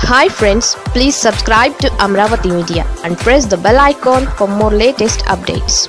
hi friends please subscribe to Amaravati Media and press the bell icon for more latest updates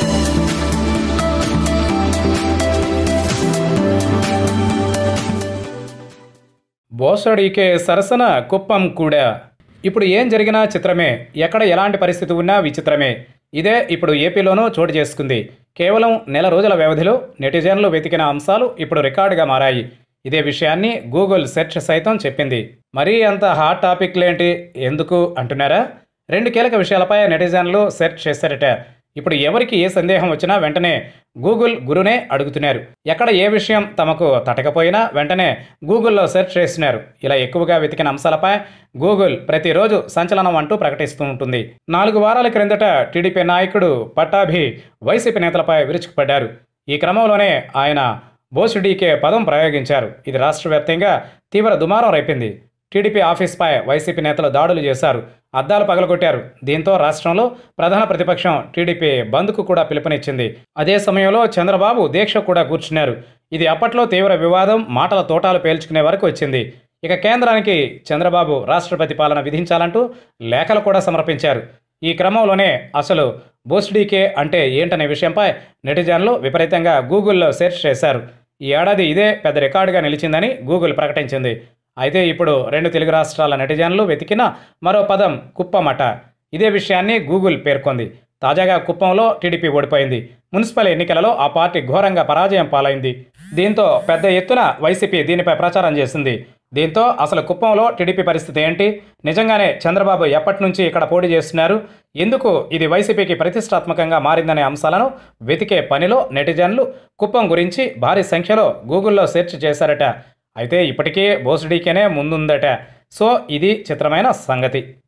బోసడికే సరసన కుప్పం కూడా ఇప్పుడు ఏం జరిగినా చిత్రమే ఎక్కడ ఎలాంటి పరిస్థితి ఉన్నా విచిత్రమే ఇదే ఇప్పుడు ఏపీలోనూ చోటు చేసుకుంది కేవలం నెల రోజుల వ్యవధిలో నెటిజన్లు వెతికిన అంశాలు ఇప్పుడు రికార్డుగా మారాయి ఇదే విషయాన్ని గూగుల్ సెర్చ్ సైతం చెప్పింది మరీ అంత హాట్ టాపిక్లేంటి ఎందుకు అంటున్నారా రెండు కీలక విషయాలపై నెటిజన్లు సెర్చ్ చేశారట ఇప్పుడు ఎవరికి ఏ సందేహం వచ్చినా వెంటనే గూగుల్ గురునే అడుగుతున్నారు ఎక్కడ ఏ విషయం తమకు తటకపోయినా వెంటనే గూగుల్లో సెర్చ్ చేస్తున్నారు ఇలా ఎక్కువగా వెతికిన అంశాలపై గూగుల్ ప్రతిరోజు సంచలనం అంటూ ప్రకటిస్తూ ఉంటుంది నాలుగు వారాల క్రిందట టీడీపీ నాయకుడు పట్టాభి వైసీపీ నేతలపై విరుచుకుపడ్డారు ఈ క్రమంలోనే ఆయన బోసుడీకే పదం ప్రయోగించారు ఇది రాష్ట్ర వ్యాప్తంగా తీవ్ర దుమారం రేపింది టీడీపీ ఆఫీస్పై వైసీపీ నేతలు దాడులు చేశారు అద్దాలు పగలగొట్టారు దీంతో రాష్ట్రంలో ప్రధాన ప్రతిపక్షం టీడీపీ బంద్కు కూడా పిలుపునిచ్చింది అదే సమయంలో చంద్రబాబు దీక్ష కూడా కూర్చున్నారు ఇది అప్పట్లో తీవ్ర వివాదం మాటల తోటాలు పేల్చుకునే వరకు వచ్చింది ఇక కేంద్రానికి చంద్రబాబు రాష్ట్రపతి పాలన విధించాలంటూ లేఖలు కూడా సమర్పించారు ఈ క్రమంలోనే అసలు బోస్డీకే అంటే ఏంటనే విషయంపై నెటిజన్లు విపరీతంగా గూగుల్లో సెర్చ్ చేశారు ఈ ఏడాది ఇదే పెద్ద రికార్డుగా నిలిచిందని గూగుల్ ప్రకటించింది అయితే ఇప్పుడు రెండు తెలుగు రాష్ట్రాల నెటిజన్లు వెతికిన మరో పదం కుప్పమట ఇదే విషయాన్ని గూగుల్ పేర్కొంది తాజాగా కుప్పంలో టీడీపీ ఓడిపోయింది మున్సిపల్ ఎన్నికలలో ఆ పార్టీ ఘోరంగా పరాజయం పాలైంది దీంతో పెద్ద ఎత్తున వైసీపీ దీనిపై ప్రచారం చేసింది దీంతో అసలు కుప్పంలో టీడీపీ పరిస్థితి ఏంటి నిజంగానే చంద్రబాబు ఎప్పటి నుంచి ఇక్కడ పోటీ చేస్తున్నారు ఎందుకు ఇది వైసీపీకి ప్రతిష్టాత్మకంగా మారిందనే అంశాలను వెతికే పనిలో నెటిజన్లు కుప్పం గురించి భారీ సంఖ్యలో గూగుల్లో సెర్చ్ చేశారట అయితే ఇప్పటికే బోసుడీకేనే ముందుందట సో ఇది చిత్రమైన సంగతి